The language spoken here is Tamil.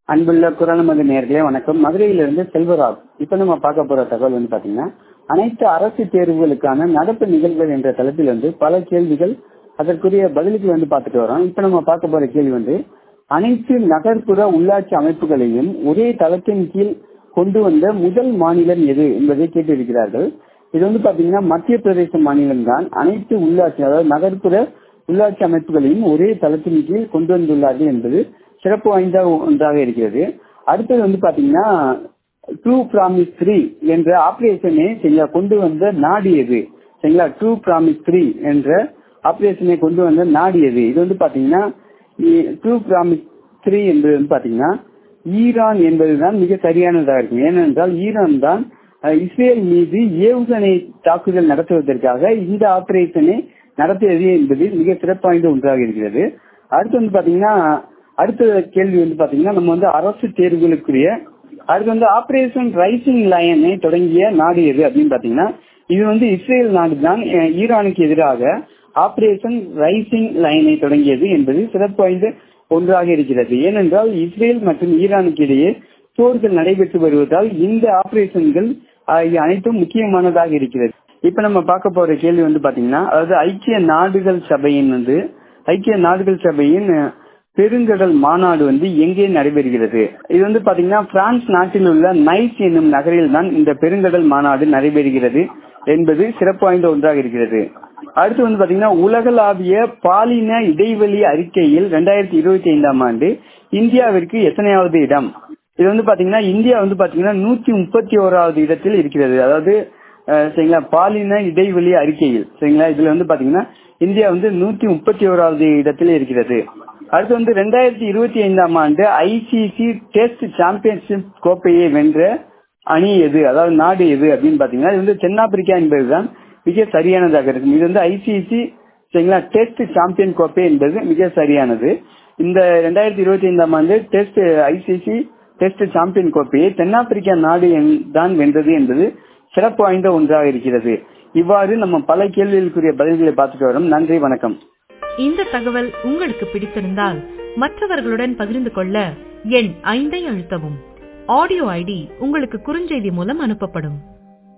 அன்புள்ள குரல் மது நேர்களே வணக்கம் மதுரையிலிருந்து செல்வராஜ் இப்ப நம்ம பார்க்க போற தகவல் வந்து பாத்தீங்கன்னா அனைத்து அரசு தேர்வுகளுக்கான நடப்பு நிகழ்வுகள் என்ற தளத்தில் வந்து பல கேள்விகள் அதற்குரிய பதிலுக்கு வந்து பார்த்துட்டு வரோம் இப்ப நம்ம பார்க்க போற கேள்வி வந்து அனைத்து நகர்ப்புற உள்ளாட்சி அமைப்புகளையும் ஒரே தளத்தின் கீழ் கொண்டு வந்த முதல் மாநிலம் எது என்பதை கேட்டிருக்கிறார்கள் இது வந்து பாத்தீங்கன்னா மத்திய பிரதேச மாநிலம் தான் அனைத்து உள்ளாட்சி அதாவது நகர்ப்புற உள்ளாட்சி அமைப்புகளையும் ஒரே தளத்தின் கீழ் கொண்டு வந்துள்ளார்கள் என்பது சிறப்பு வாய்ந்த ஒன்றாக இருக்கிறது அடுத்தது வந்து பாத்தீங்கன்னா ட்ரூ ப்ராமிஸ் த்ரீ என்ற ஆபரேஷனை சரிங்களா கொண்டு வந்த நாடு எது சரிங்களா ட்ரூ ப்ராமிஸ் த்ரீ என்ற ஆபரேஷனை கொண்டு வந்த நாடு எது இது வந்து பாத்தீங்கன்னா ட்ரூ ப்ராமிஸ் த்ரீ என்பது வந்து பாத்தீங்கன்னா ஈரான் என்பதுதான் மிக சரியானதாக இருக்கும் ஏனென்றால் ஈரான் தான் இஸ்ரேல் மீது ஏவுகணை தாக்குதல் நடத்துவதற்காக இந்த ஆபரேஷனை நடத்தியது என்பது மிக சிறப்பு வாய்ந்த ஒன்றாக இருக்கிறது அடுத்து வந்து பாத்தீங்கன்னா அடுத்த கேள்வி வந்து பாத்தீங்கன்னா நம்ம வந்து அரசு தேர்வுகளுக்குரிய அடுத்து வந்து ஆபரேஷன் ரைசிங் லயனை தொடங்கிய நாடு எது அப்படின்னு பாத்தீங்கன்னா இது வந்து இஸ்ரேல் நாடு தான் ஈரானுக்கு எதிராக ஆபரேஷன் ரைசிங் லைனை தொடங்கியது என்பது சிறப்பு வாய்ந்த ஒன்றாக இருக்கிறது ஏனென்றால் இஸ்ரேல் மற்றும் ஈரானுக்கு இடையே போர்கள் நடைபெற்று வருவதால் இந்த ஆபரேஷன்கள் அனைத்தும் முக்கியமானதாக இருக்கிறது இப்ப நம்ம பார்க்க போற கேள்வி வந்து பாத்தீங்கன்னா அதாவது ஐக்கிய நாடுகள் சபையின் வந்து ஐக்கிய நாடுகள் சபையின் பெருங்கடல் மாநாடு வந்து எங்கே நடைபெறுகிறது இது வந்து பாத்தீங்கன்னா பிரான்ஸ் நாட்டில் உள்ள நைஸ் என்னும் நகரில் தான் இந்த பெருங்கடல் மாநாடு நடைபெறுகிறது என்பது சிறப்பு வாய்ந்த ஒன்றாக இருக்கிறது அடுத்து வந்து பாத்தீங்கன்னா உலகளாவிய பாலின இடைவெளி அறிக்கையில் ரெண்டாயிரத்தி இருபத்தி ஐந்தாம் ஆண்டு இந்தியாவிற்கு எத்தனையாவது இடம் இது வந்து பாத்தீங்கன்னா இந்தியா வந்து பாத்தீங்கன்னா நூத்தி முப்பத்தி ஓராவது இடத்தில் இருக்கிறது அதாவது சரிங்களா பாலின இடைவெளி அறிக்கையில் சரிங்களா இதுல வந்து பாத்தீங்கன்னா இந்தியா வந்து நூத்தி முப்பத்தி ஓராவது இடத்தில் இருக்கிறது அடுத்து வந்து ரெண்டாயிரத்தி இருபத்தி ஐந்தாம் ஆண்டு ஐசிசி டெஸ்ட் சாம்பியன்ஷிப் கோப்பையை வென்ற அணி எது அதாவது நாடு எது அப்படின்னு பாத்தீங்கன்னா இது வந்து தென்னாப்பிரிக்கா என்பதுதான் மிக சரியானதாக இருக்கும் இது வந்து ஐசிசி சரிங்களா டெஸ்ட் சாம்பியன் கோப்பை என்பது மிக சரியானது இந்த ரெண்டாயிரத்தி இருபத்தி ஐந்தாம் ஆண்டு டெஸ்ட் ஐசிசி டெஸ்ட் சாம்பியன் கோப்பையை தென்னாப்பிரிக்கா நாடு தான் வென்றது என்பது சிறப்பு வாய்ந்த ஒன்றாக இருக்கிறது இவ்வாறு நம்ம பல கேள்விகளுக்குரிய பதில்களை பார்த்துட்டு வரோம் நன்றி வணக்கம் இந்த தகவல் உங்களுக்கு பிடித்திருந்தால் மற்றவர்களுடன் பகிர்ந்து கொள்ள எண் ஐந்தை அழுத்தவும் ஆடியோ ஐடி உங்களுக்கு குறுஞ்செய்தி மூலம் அனுப்பப்படும்